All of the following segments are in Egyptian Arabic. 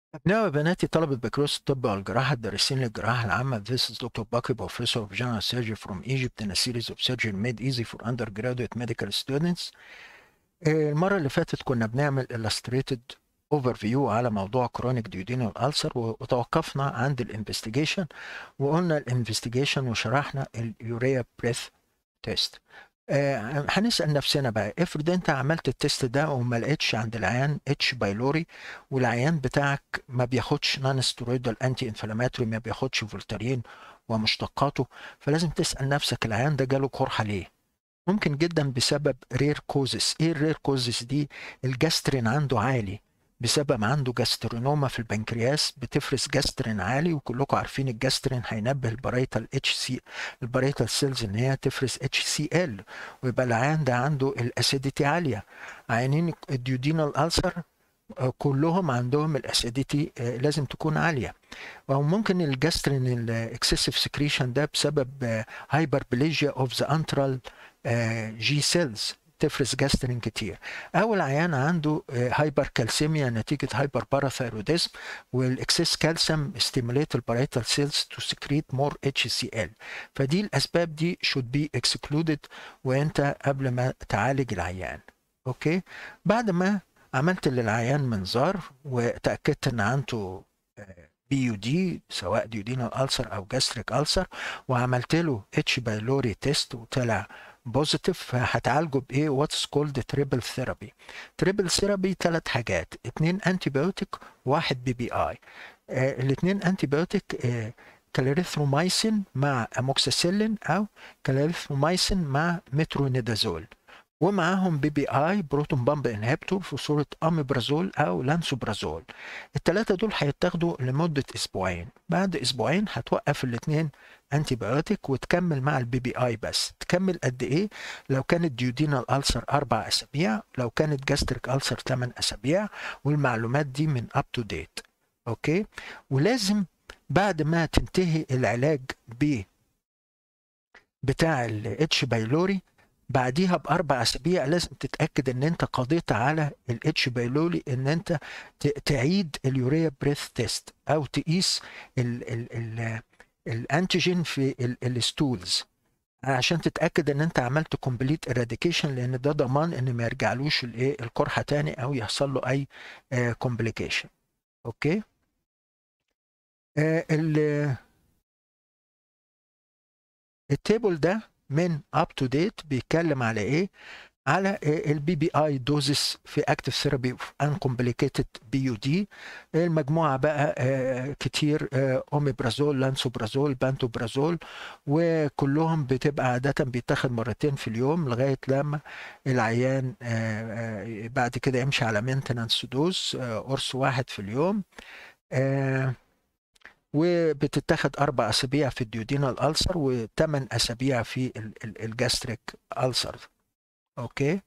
أبناء وبناتي طلبة بكالوريوس الطب والجراحة الدارسين للجراحة العامة This is Dr. Baki, Professor of General Surgery from Egypt in a series of surgery made easy for undergraduate medical students. آه، المرة اللي فاتت كنا بنعمل illustrated overview على موضوع chronic duodenal ulcer وتوقفنا عند الانفستيجيشن وقلنا الانفستيجيشن وشرحنا اليوريا بريث تيست آه، هنسال نفسنا بقى افرض انت عملت التست ده وما لقيتش عند العيان اتش بايلوري والعيان بتاعك ما بياخدش نون ستيرويدال انتي انفلاماتوري ما بياخدش فولتارين ومشتقاته فلازم تسال نفسك العيان ده جاله قرحه ليه ممكن جدا بسبب رير كوزس ايه الرير كوزس دي الجاسترين عنده عالي بسبب عنده جاسترينوما في البنكرياس بتفرز جاسترين عالي وكلكم عارفين الجاسترين هينبه البرايتال اتش سي البرايتال سيلز ان هي تفرز اتش سي ال ويبقى العيان ده عنده الاسيديتي عاليه عيانين الديودينال السر كلهم عندهم الاسيديتي لازم تكون عاليه او ممكن الجاسترين الاكسسيف سكريشن ده بسبب هايبربليجيا اوف ذا انترال جي سيلز تفرز جاسترين كتير او العيان عنده هايبر كالسيميا نتيجه هايبر باراثايروديزم والاكسس كالسيوم ستيموليت البرايتال سيلز تو سكريت مور اتش سي ال فدي الاسباب دي should be excluded وانت قبل ما تعالج العيان اوكي بعد ما عملت للعيان منظار وتاكدت ان عنده بي يو دي سواء ديودينال ألسر او جاستريك ألسر وعملت له اتش بايلوري تيست وطلع بوزيتيف فهتعالجه بايه واتس كولد تريبل ثيرابي تريبل ثيرابي ثلاث حاجات اتنين انتي بايوتيك واحد بي بي اي آه الاثنين انتي بايوتيك آه كاليريثرومايسين مع اموكسيسيلين او كاليريثرومايسين مع مترونيدازول ومعاهم بي بي اي بروتون بامب انهبيتور في صوره اميبرازول او لانسوبرازول الثلاثه دول هيتاخدوا لمده اسبوعين بعد اسبوعين هتوقف الاثنين انتي بايوتيك وتكمل مع البي بي اي بس تكمل قد ايه لو كانت ديودينال ألسر اربع اسابيع لو كانت جاستريك ألسر 8 اسابيع والمعلومات دي من اب تو ديت اوكي ولازم بعد ما تنتهي العلاج ب بتاع الاتش بايلوري بعديها باربع اسابيع لازم تتاكد ان انت قضيت على الاتش بايلوري ان انت تعيد اليوريا بريث تيست او تقيس ال ال ال الانتيجين في الستولز عشان تتاكد ان انت عملت كومبليت اراديكيشن لان ده ضمان ان ما يرجعلوش الايه القرحه تاني او يحصل له اي كومبليكيشن اوكي ال التيبل ده من اب تو ديت بيتكلم على ايه على البي بي اي دوزس في اكتف ثيرابي ان كومبليكيتد بي يو دي المجموعه بقى كتير اوميبرازول لانسوبرازول بانتوبرازول وكلهم بتبقى عاده بيتاخد مرتين في اليوم لغايه لما العيان بعد كده يمشي على مينتنانس دوز قرص واحد في اليوم وبتتاخد أربع أسابيع في الديودينال ألسر وثمان أسابيع في الجاستريك ألسر أوكي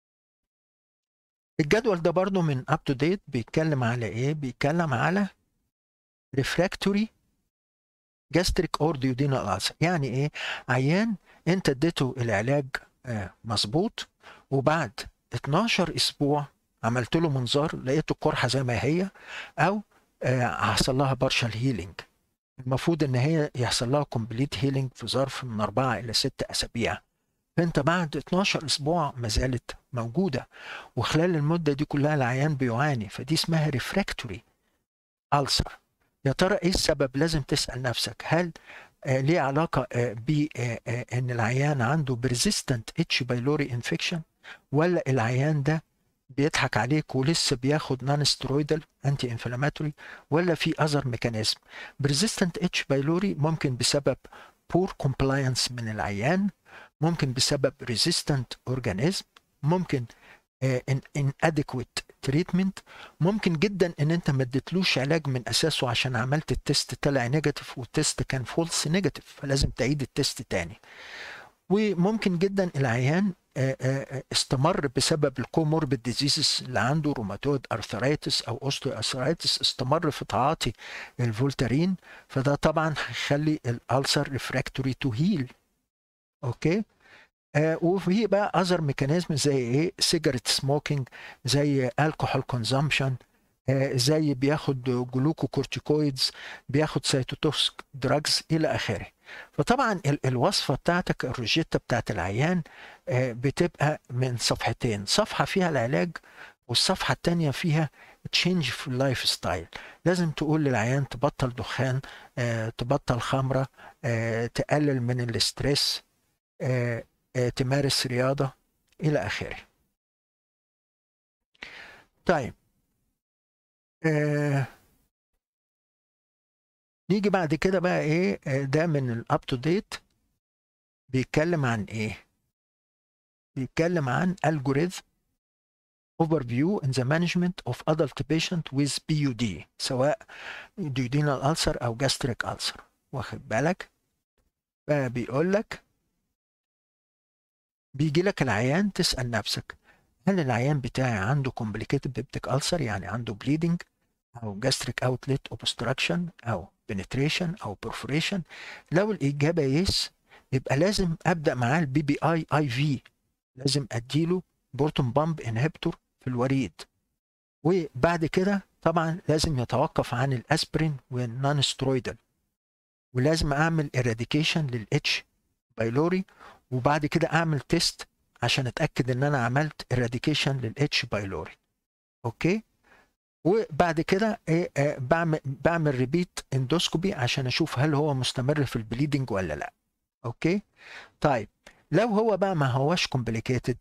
الجدول ده برضو من اب تو ديت بيتكلم على ايه بيتكلم على ريفراكتوري جاستريك اور ديودينال ألسر يعني ايه عيان انت اديته العلاج آه مظبوط وبعد 12 اسبوع عملت له منظار لقيته القرحه زي ما هي او حصل لها بارشال هيلينج المفروض ان هي يحصل لها كومبليت هيلينج في ظرف من أربعة إلى ست أسابيع فأنت بعد 12 أسبوع ما زالت موجودة وخلال المدة دي كلها العيان بيعاني فدي اسمها ريفراكتوري ألسر يا ترى إيه السبب لازم تسأل نفسك هل آه ليه علاقة آه بأن العيان عنده بريزيستنت اتش بايلوري انفكشن ولا العيان ده بيضحك عليك ولسه بياخد نون سترويدال انتي انفلاماتوري ولا في اذر ميكانيزم بريزيستنت اتش بايلوري ممكن بسبب بور كومبلاينس من العيان ممكن بسبب ريزيستنت اورجانيزم ممكن ان ان اديكويت تريتمنت ممكن جدا ان انت ما اديتلوش علاج من اساسه عشان عملت التست طلع نيجاتيف والتست كان فولس نيجاتيف فلازم تعيد التست تاني وممكن جدا العيان استمر بسبب الكوموربيد ديزيزز اللي عنده روماتويد ارثرايتس او اوستو ارثرايتس استمر في تعاطي الفولتارين فده طبعا هيخلي الالسر ريفراكتوري تو هيل اوكي آه وفي بقى اذر ميكانيزم زي ايه سيجاريت سموكينج زي الكحول كونزامشن آه، زي بياخد جلوكوكورتيكويدز بياخد سيتوتوكسيك دراجز الى اخره فطبعا الوصفه بتاعتك الروجيتا بتاعت العيان بتبقى من صفحتين صفحه فيها العلاج والصفحه الثانيه فيها تشينج في اللايف ستايل لازم تقول للعيان تبطل دخان تبطل خمره تقلل من الاسترس تمارس رياضه الى اخره طيب آه نيجي بعد كده بقى ايه ده من الاب تو ديت بيتكلم عن ايه بيتكلم عن algorithm overview in the management of adult patient with PUD سواء duodenal ulcer او gastric ulcer واخد بالك فبيقول لك بيجي لك العيان تسأل نفسك هل العيان بتاعي عنده complicated peptic ulcer يعني عنده bleeding أو gastric outlet obstruction أو penetration أو perforation لو الإجابة يس يبقى لازم أبدأ معاه البي بي آي آي في لازم أديله بورتون بامب انهبتور في الوريد وبعد كده طبعا لازم يتوقف عن الاسبرين والنون سترويدال ولازم اعمل اراديكيشن للاتش بايلوري وبعد كده اعمل تيست عشان اتاكد ان انا عملت اراديكيشن للاتش بايلوري اوكي وبعد كده ايه آه بعمل بعمل ريبيت اندوسكوبي عشان اشوف هل هو مستمر في البليدنج ولا لا اوكي طيب لو هو بقى ما هوش كومبليكيتد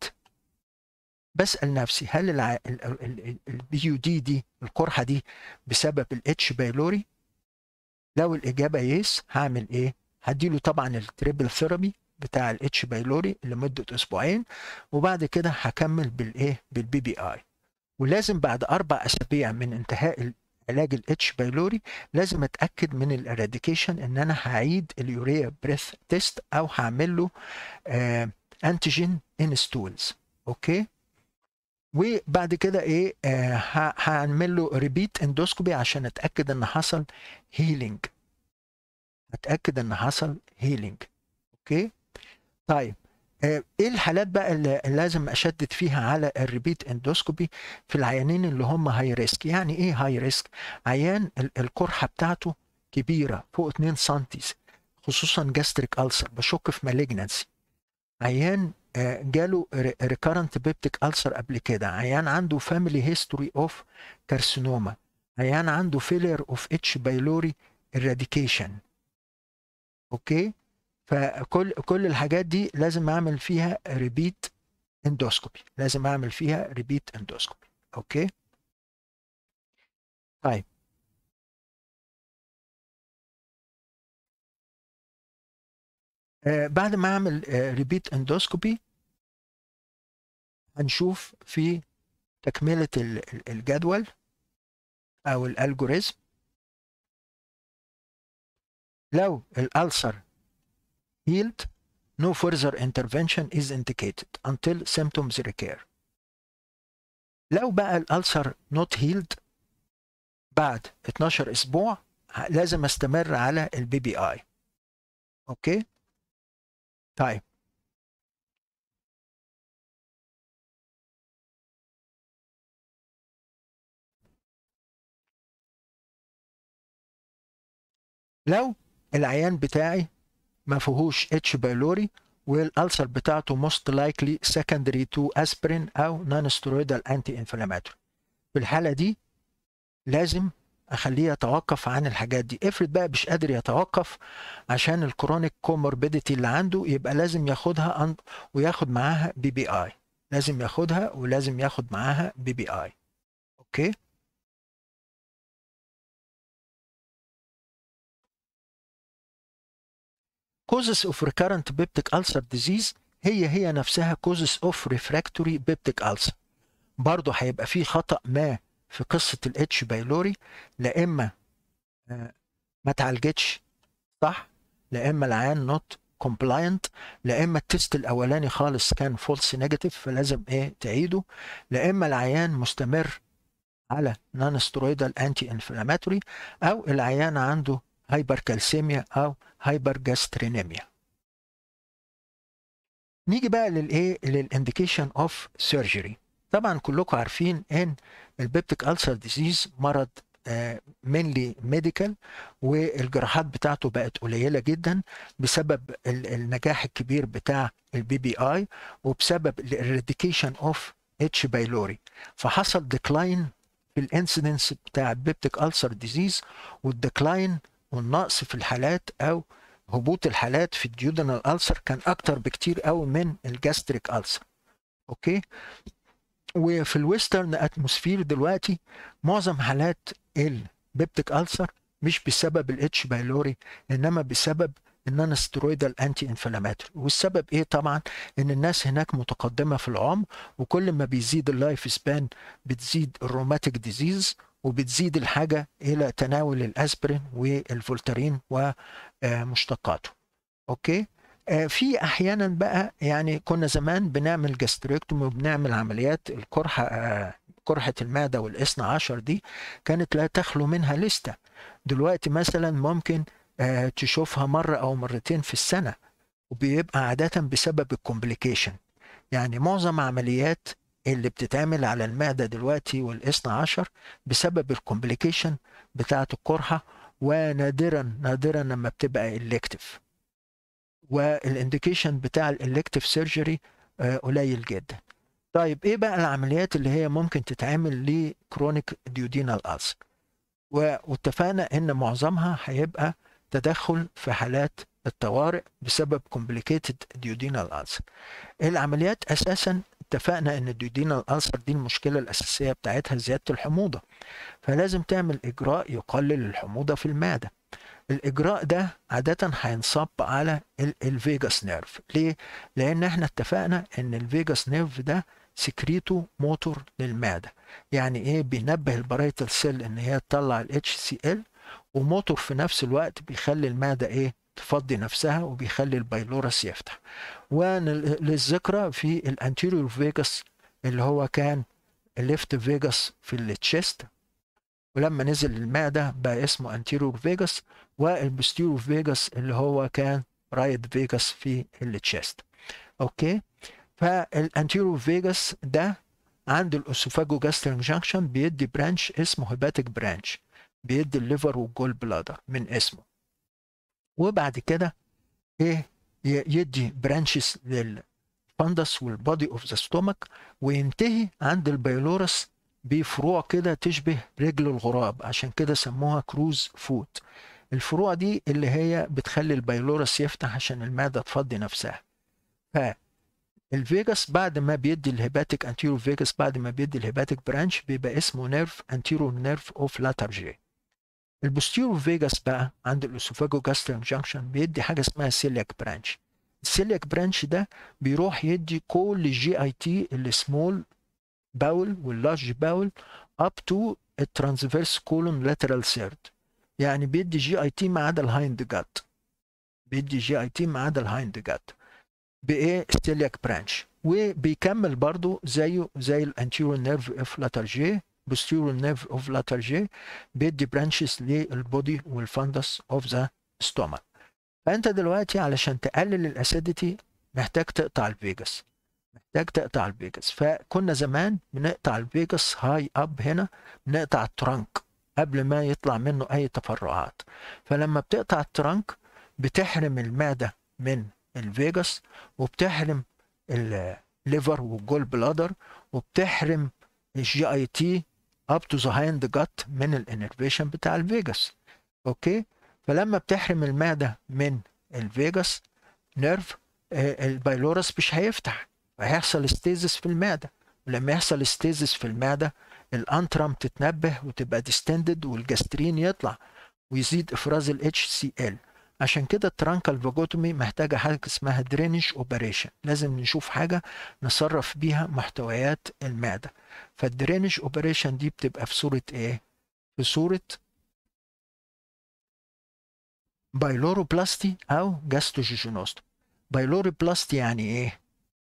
بسال نفسي هل البي يو دي دي القرحه دي بسبب الاتش بايلوري لو الاجابه يس هعمل ايه هديله طبعا التريبل ثيرابي بتاع الاتش بايلوري لمده اسبوعين وبعد كده هكمل بالايه بالبي بي اي ولازم بعد اربع اسابيع من انتهاء علاج الاتش بايلوري لازم اتاكد من الاراديكيشن ان انا هعيد اليوريا بريث تيست او هعمل له آه انتيجين ان ستولز اوكي وبعد كده ايه آه هعمل له ريبيت اندوسكوبي عشان اتاكد ان حصل هيلينج اتاكد ان حصل هيلينج اوكي طيب آه ايه الحالات بقى اللي لازم اشدد فيها على الريبيت اندوسكوبي في العيانين اللي هم هاي ريسك يعني ايه هاي ريسك عيان القرحه بتاعته كبيره فوق 2 سم خصوصا جاستريك ألسر بشك في مالجنسي عيان جاله ريكارنت بيبتيك ألسر قبل كده عيان عنده فاميلي هيستوري اوف كارسينوما عيان عنده فيلير اوف اتش بايلوري اراديكيشن اوكي فكل كل الحاجات دي لازم اعمل فيها ريبيت اندوسكوبي لازم اعمل فيها ريبيت اندوسكوبي اوكي طيب آه بعد ما اعمل آه ريبيت اندوسكوبي هنشوف في تكملة الجدول أو الألجوريزم لو الألسر healed no further intervention is indicated until symptoms recur لو بقى الألسر not healed بعد 12 أسبوع لازم استمر على البي بي اي اوكي طيب لو العيان بتاعي ما فيهوش اتش بايلوري والالسر بتاعته most likely secondary to aspirin او non steroidal anti inflammatory في الحاله دي لازم اخليه يتوقف عن الحاجات دي افرض بقى مش قادر يتوقف عشان الكرونيك كوموربيديتي اللي عنده يبقى لازم ياخدها وياخد معاها بي بي اي لازم ياخدها ولازم ياخد معاها بي بي اي اوكي causes of recurrent peptic ulcer disease هي هي نفسها causes of refractory peptic ulcer برضه هيبقى في خطأ ما في قصة الاتش بايلوري لا إما ما تعالجتش صح لا إما العيان نوت كومبلاينت لا إما التست الأولاني خالص كان فولس نيجاتيف فلازم إيه تعيده لا إما العيان مستمر على نون سترويدال انتي انفلاماتوري أو العيان عنده هايبر كالسيميا أو هايبر جاسترينيميا نيجي بقى للايه للانديكيشن اوف سيرجري طبعا كلكم عارفين ان البيبتيك ألسر ديزيز مرض مينلي ميديكال والجراحات بتاعته بقت قليله جدا بسبب النجاح الكبير بتاع البي بي اي وبسبب الاريديكيشن اوف اتش بايلوري فحصل ديكلاين في الانسيدنس بتاع البيبتيك ألسر ديزيز والديكلاين والنقص في الحالات او هبوط الحالات في الديودنال ألسر كان اكتر بكتير قوي من الجاستريك ألسر اوكي وفي الويسترن اتموسفير دلوقتي معظم حالات البيبتيك ألسر مش بسبب الاتش بايلوري انما بسبب النون ستيرويدال انتي انفلاماتوري والسبب ايه طبعا ان الناس هناك متقدمه في العمر وكل ما بيزيد اللايف سبان بتزيد الروماتيك ديزيز وبتزيد الحاجه الى تناول الاسبرين والفولتارين ومشتقاته اوكي في احيانا بقى يعني كنا زمان بنعمل جاستريكتومي وبنعمل عمليات القرحه قرحه المعده والاثنى عشر دي كانت لا تخلو منها لسته دلوقتي مثلا ممكن تشوفها مره او مرتين في السنه وبيبقى عاده بسبب الكومبليكيشن يعني معظم عمليات اللي بتتعمل على المعدة دلوقتي والاثنى عشر بسبب الكومبليكيشن بتاعة القرحة ونادرا نادرا لما بتبقى الكتف والانديكيشن بتاع الالكتيف سيرجري قليل جدا طيب ايه بقى العمليات اللي هي ممكن تتعمل لكرونيك ديودينال ألسر واتفقنا ان معظمها هيبقى تدخل في حالات الطوارئ بسبب complicated duodenal ulcer العمليات اساسا اتفقنا ان الديودينال ألسر دي المشكله الاساسيه بتاعتها زياده الحموضه فلازم تعمل اجراء يقلل الحموضه في المعده الاجراء ده عاده هينصب على الفيجاس نيرف ليه لان احنا اتفقنا ان الفيجاس نيرف ده سكريتو موتور للمعده يعني ايه بينبه البرايتال سيل ان هي تطلع الاتش سي ال وموتور في نفس الوقت بيخلي المعده ايه تفضي نفسها وبيخلي البايلورس يفتح وللذكرى في الانتيريور فيجاس اللي هو كان الليفت فيجاس في التشيست ولما نزل المعده بقى اسمه انتيريور فيجاس والبوستيريور فيجاس اللي هو كان رايت فيجاس في التشيست اوكي فالانتيريور فيجاس ده عند الاسوفاجو جاسترين جانكشن بيدي برانش اسمه هيباتيك برانش بيدي الليفر والجول بلادر من اسمه وبعد كده ايه يدي برانشز للفندس والبادي اوف ذا ستومك وينتهي عند البيلورس بفروع كده تشبه رجل الغراب عشان كده سموها كروز فوت الفروع دي اللي هي بتخلي البيلورس يفتح عشان المعده تفضي نفسها فالفيجاس بعد ما بيدي الهيباتيك انتيرو فيجاس بعد ما بيدي الهيباتيك برانش بيبقى اسمه نيرف انتيرو نيرف اوف لاترجي البوستيرو فيجاس بقى عند الاسوفاجو جاسترين جانكشن بيدي حاجه اسمها سيلياك برانش السيلياك برانش ده بيروح يدي كل الجي اي تي السمول باول واللارج باول اب تو الترانسفيرس كولون لاترال سيرد يعني بيدي جي اي تي ما عدا الهايند جات بيدي جي اي تي ما عدا الهايند جات بايه ستيلياك برانش وبيكمل برضو زيه زي الانتيرو نيرف اوف لاترجي posterior nerve of lateral J بيدي برانشز للبودي والفندس اوف ذا stomach فانت دلوقتي علشان تقلل الاسيديتي محتاج تقطع الفيجاس محتاج تقطع الفيجاس فكنا زمان بنقطع الفيجاس هاي اب هنا بنقطع الترنك قبل ما يطلع منه اي تفرعات فلما بتقطع الترنك بتحرم المعده من الفيجاس وبتحرم الليفر والجول بلادر وبتحرم الجي اي تي اب تو ذا هايند جات من الانرفيشن بتاع الفيجاس اوكي فلما بتحرم المعده من الفيجاس نيرف البايلورس مش هيفتح هيحصل استيزس في المعده ولما يحصل استيزس في المعده الانترم تتنبه وتبقى ديستندد والجاسترين يطلع ويزيد افراز الاتش سي ال عشان كده الترانكال فاجوتومي محتاجه حاجه اسمها درينج اوبريشن لازم نشوف حاجه نصرف بيها محتويات المعده فالدرينج اوبريشن دي بتبقى في صوره ايه في صوره بايلوروبلاستي او جاستوجيجينوستوم بايلوروبلاستي يعني ايه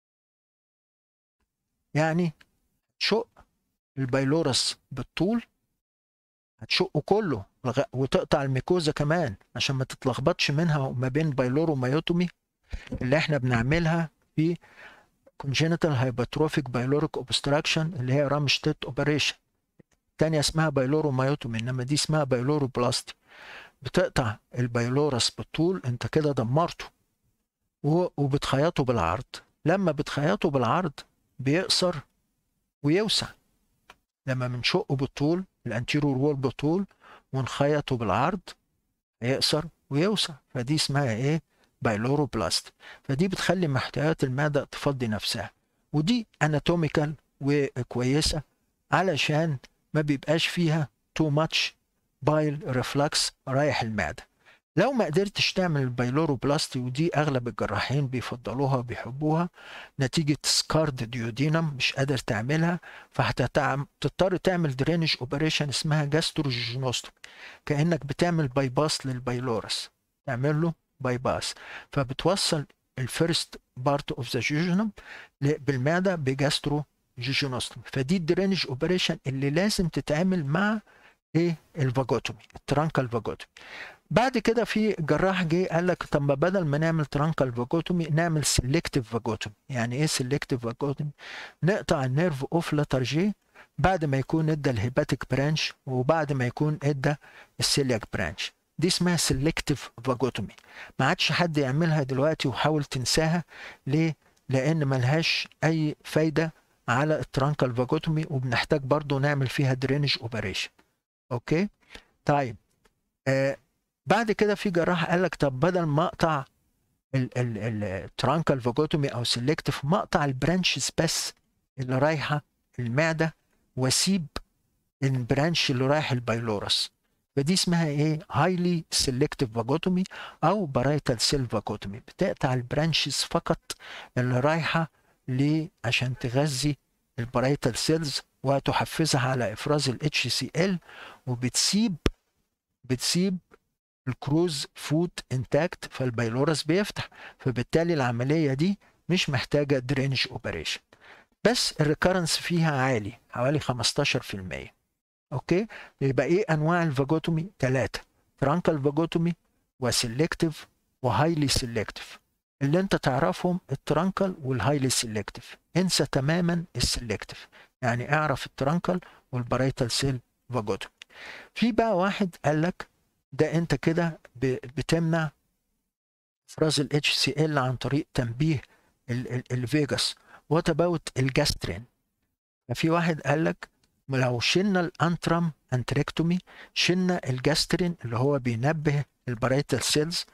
يعني شق البايلورس بالطول هتشقه كله وتقطع الميكوزا كمان عشان ما تتلخبطش منها وما بين بايلورو مايوتومي اللي احنا بنعملها في congenital hypertrophic pyloric obstruction اللي هي رامشتيت اوبريشن التانية اسمها بايلورومايوتومي انما دي اسمها بايلوروبلاستي بتقطع البايلورس بالطول انت كده دمرته وبتخيطه بالعرض لما بتخيطه بالعرض بيقصر ويوسع لما بنشقه بالطول الانتيرور وول بالطول ونخيطه بالعرض هيقصر ويوسع فدي اسمها ايه بايلوروبلاست فدي بتخلي محتويات المعدة تفضي نفسها ودي اناتوميكال وكويسة علشان ما بيبقاش فيها تو ماتش بايل ريفلكس رايح المعدة لو ما قدرتش تعمل البايلوروبلاستي ودي اغلب الجراحين بيفضلوها وبيحبوها نتيجة سكارد ديودينم مش قادر تعملها فهتضطر تعمل درينج اوبريشن اسمها جاستروجينوستومي كانك بتعمل باي باس للبايلورس تعمل له باي باس فبتوصل الفيرست بارت اوف ذا جيجونم بالمعده بجاسترو جيجونوستومي فدي الدرينج اوبريشن اللي لازم تتعمل مع ايه الفاجوتومي الترانكال فاجوتومي بعد كده في جراح جه قال لك طب ما بدل ما نعمل ترانكال فاجوتومي نعمل سيلكتيف فاجوتومي يعني ايه سيلكتيف فاجوتومي نقطع النيرف اوف لتر جي بعد ما يكون ادى الهيباتيك برانش وبعد ما يكون ادى السيلياك برانش دي اسمها سيلكتيف فاجوتومي ما عادش حد يعملها دلوقتي وحاول تنساها ليه لان ملهاش اي فايده على الترانكال فاجوتومي وبنحتاج برضو نعمل فيها درينج اوبريشن اوكي طيب آه بعد كده في جراح قال لك طب بدل ما اقطع الترانكال فاجوتومي او سيلكتيف ما اقطع البرانشز بس اللي رايحه المعده واسيب البرانش اللي رايح البايلورس فدي اسمها ايه هايلي سيلكتيف فاجوتومي او بارايتال سيل فاجوتومي بتقطع البرانشز فقط اللي رايحه ليه عشان تغذي البرايتال سيلز وتحفزها على افراز الاتش سي ال وبتسيب بتسيب الكروز فوت انتاكت فالبايلورس بيفتح فبالتالي العمليه دي مش محتاجه درينج اوبريشن بس الريكرنس فيها عالي حوالي 15% اوكي يبقى ايه انواع الفاجوتومي ثلاثه ترانكال فاجوتومي وسيلكتيف وهايلي سيلكتيف اللي انت تعرفهم الترانكل والهايلي سيلكتيف انسى تماما السيلكتيف يعني اعرف الترانكل والبرايتال سيل فاجوتومي في بقى واحد قال لك ده انت كده بتمنع افراز الاتش سي ال عن طريق تنبيه الفيجاس وات اباوت الجاسترين ففي واحد قال لك لو شلنا الانترام انتريكتومي شلنا الجاسترين اللي هو بينبه البرايتال سيلز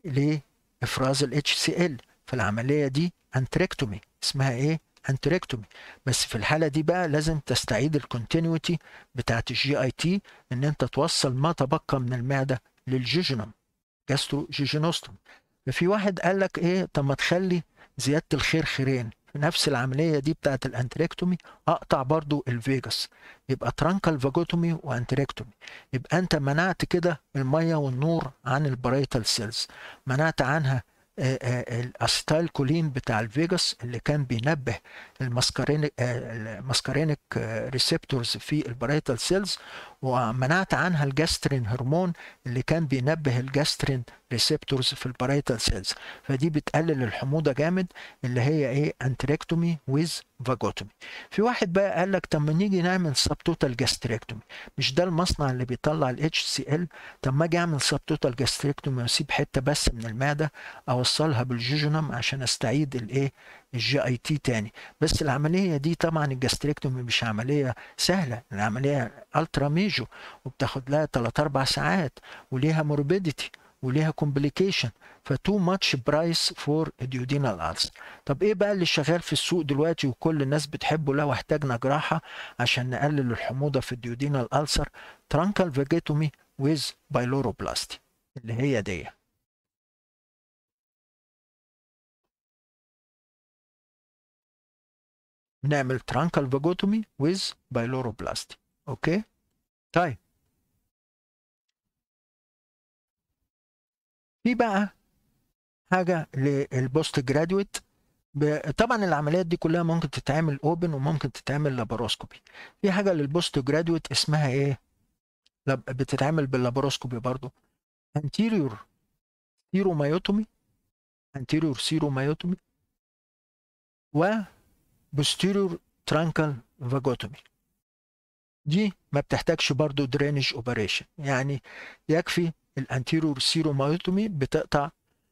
افراز الاتش سي ال فالعمليه دي انتريكتومي اسمها ايه انتريكتومي بس في الحاله دي بقى لازم تستعيد الكونتينيوتي بتاعت الجي اي تي ان انت توصل ما تبقى من المعده للجيجنوم جاسترو جيجينوستوم ففي واحد قال لك ايه طب ما تخلي زياده الخير خيرين في نفس العمليه دي بتاعت الانتريكتومي اقطع برضو الفيجاس يبقى ترانكال فاجوتومي وانتريكتومي يبقى انت منعت كده الميه والنور عن البرايتال سيلز منعت عنها الاستايل كولين بتاع الفيجاس اللي كان بينبه الماسكارينيك الماسكارينيك ريسبتورز في البرايتال سيلز ومنعت عنها الجاسترين هرمون اللي كان بينبه الجاسترين ريسبتورز في البرايتال سيلز فدي بتقلل الحموضه جامد اللي هي ايه انتريكتومي ويز فاجوتومي في واحد بقى قال لك طب ما نيجي نعمل سبتوتال جاستريكتومي مش ده المصنع اللي بيطلع الاتش سي ال طب ما اجي اعمل سبتوتال جاستريكتومي واسيب حته بس من المعده اوصلها بالجيجونم عشان استعيد الايه الجي اي تي تاني بس العمليه دي طبعا الجاستريكتومي مش عمليه سهله العمليه الترا ميجو وبتاخد لها 3 4 ساعات وليها موربيديتي وليها كومبليكيشن فتو ماتش برايس فور ديودينال ألسر طب ايه بقى اللي شغال في السوق دلوقتي وكل الناس بتحبه لو احتاجنا جراحه عشان نقلل الحموضه في الديودينال ألسر ترانكال فيجيتومي ويز بايلوروبلاستي اللي هي دي نعمل ترانكال فاجوتومي ويز بايلوروبلاستي اوكي طيب في بقى حاجه للبوست جرادويت طبعا العمليات دي كلها ممكن تتعمل اوبن وممكن تتعمل لاباروسكوبي في حاجه للبوست جرادويت اسمها ايه بتتعمل باللاباروسكوبي برضو anterior سيرومايوتومي anterior سيرومايوتومي و posterior truncal vagotomy دي ما بتحتاجش برضو درينج اوبريشن يعني يكفي الانتيريور سيرومايوتومي بتقطع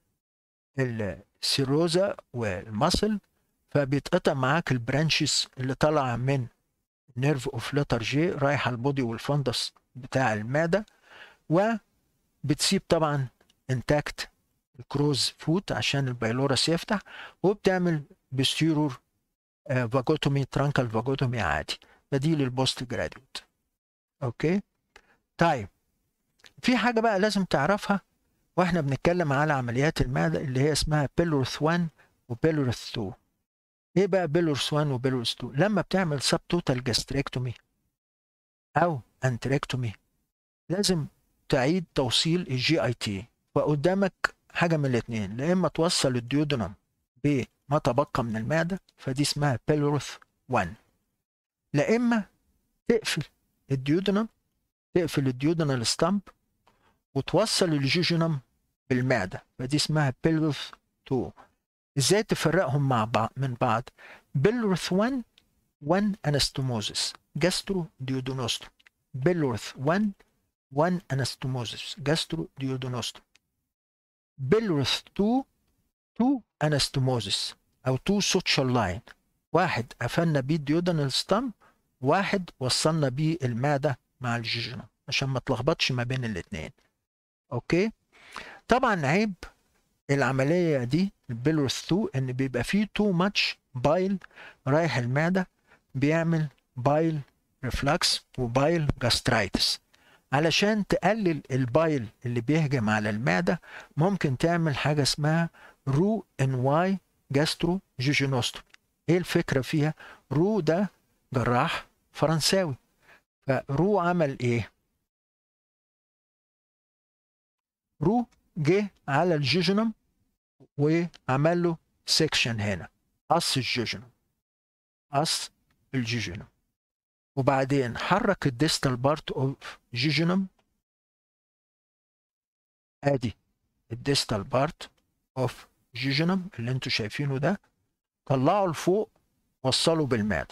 السيروزا والمصل فبيتقطع معاك البرانشز اللي طالعه من نيرف اوف لتر جي رايحه البودي والفندس بتاع المعده وبتسيب طبعا انتاكت الكروز فوت عشان البايلورس يفتح وبتعمل بستيرور فاجوتومي ترانكال فاجوتومي عادي بديل البوست جراديوت اوكي طيب في حاجه بقى لازم تعرفها واحنا بنتكلم على عمليات المعده اللي هي اسمها بيلورث 1 وبيلورث 2 ايه بقى بيلورث 1 وبيلورث 2 لما بتعمل سب توتال جاستريكتومي او انتريكتومي لازم تعيد توصيل الجي اي تي وقدامك حاجه من الاثنين لا اما توصل الديودنم بما تبقى من المعده فدي اسمها بيلورث 1 لا اما تقفل الديودنم تقفل الديودنال ستامب وتوصل الجيجنم بالمعده فدي اسمها بيلورث 2 ازاي تفرقهم مع بعض من بعض بيلورث 1 1 انستوموزس جاسترو ديودونوستوم بيلورث 1 1 انستوموزس جاسترو ديودونوستوم بيلورث 2 2 انستوموزس او 2 سوتشال لاين واحد قفلنا بيه الديودنال ستام واحد وصلنا بيه المعدة مع الجيجنم عشان ما تلخبطش ما بين الاتنين اوكي طبعا عيب العملية دي البيلورث 2 ان بيبقى فيه تو ماتش بايل رايح المعدة بيعمل بايل ريفلكس وبايل جاسترايتس علشان تقلل البايل اللي بيهجم على المعدة ممكن تعمل حاجة اسمها رو ان واي جاسترو جيجينوستوم ايه الفكرة فيها رو ده جراح فرنساوي فرو عمل ايه رو جه على الجيجنم وعمل له سيكشن هنا قص الجيجنم قص الجيجنم وبعدين حرك الديستال بارت اوف جيجنم ادي الديستال بارت اوف جيجنم اللي انتوا شايفينه ده طلعه لفوق وصله بالمعده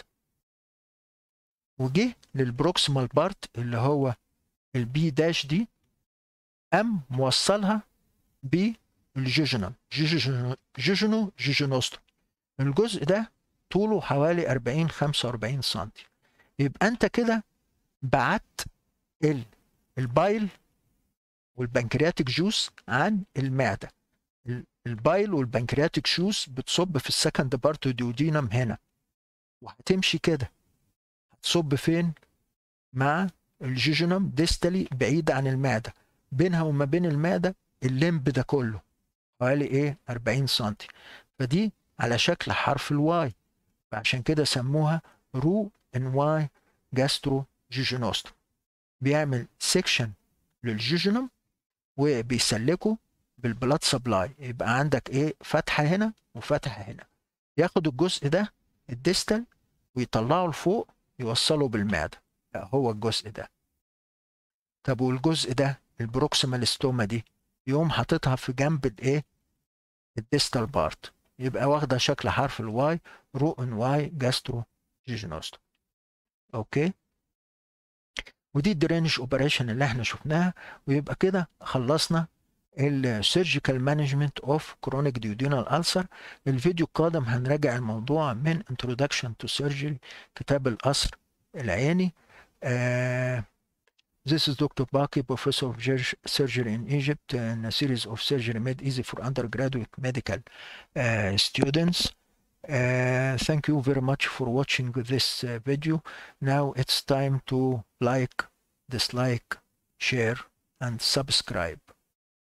وجه للبروكسيمال بارت اللي هو البي داش دي قام موصلها بالجيجنم جيجنو جيجنوستوم الجزء ده طوله حوالي 40 45 سم يبقى انت كده بعت ال البايل والبنكرياتيك جوس عن المعده البايل والبنكرياتيك جوس بتصب في السكند بارت ديودينم هنا وهتمشي كده هتصب فين مع الجيجنم ديستالي بعيد عن المعده بينها وما بين المعده الليمب ده كله حوالي ايه 40 سم فدي على شكل حرف الواي فعشان كده سموها رو ان واي جاسترو جيجينوستوم بيعمل سيكشن للجيجينوم وبيسلكه بالبلاد سبلاي يبقى عندك ايه فتحه هنا وفتحه هنا ياخد الجزء ده الديستال ويطلعه لفوق يوصله بالمعده هو الجزء ده طب والجزء ده البروكسيمال ستوما دي يقوم حاططها في جنب الايه الديستال بارت يبقى واخده شكل حرف الواي رو ان واي جاسترو جيجينوستوم اوكي ودي الدرينج اوبريشن اللي احنا شفناها ويبقى كده خلصنا السيرجيكال مانجمنت اوف كرونيك ديودينال ألسر الفيديو القادم هنراجع الموضوع من introduction to surgery كتاب القصر العيني uh, This is Dr. Baki, professor of surgery in Egypt, and a series of surgery made easy for undergraduate medical uh, students. Uh, thank you very much for watching this uh, video. Now it's time to like, dislike, share, and subscribe.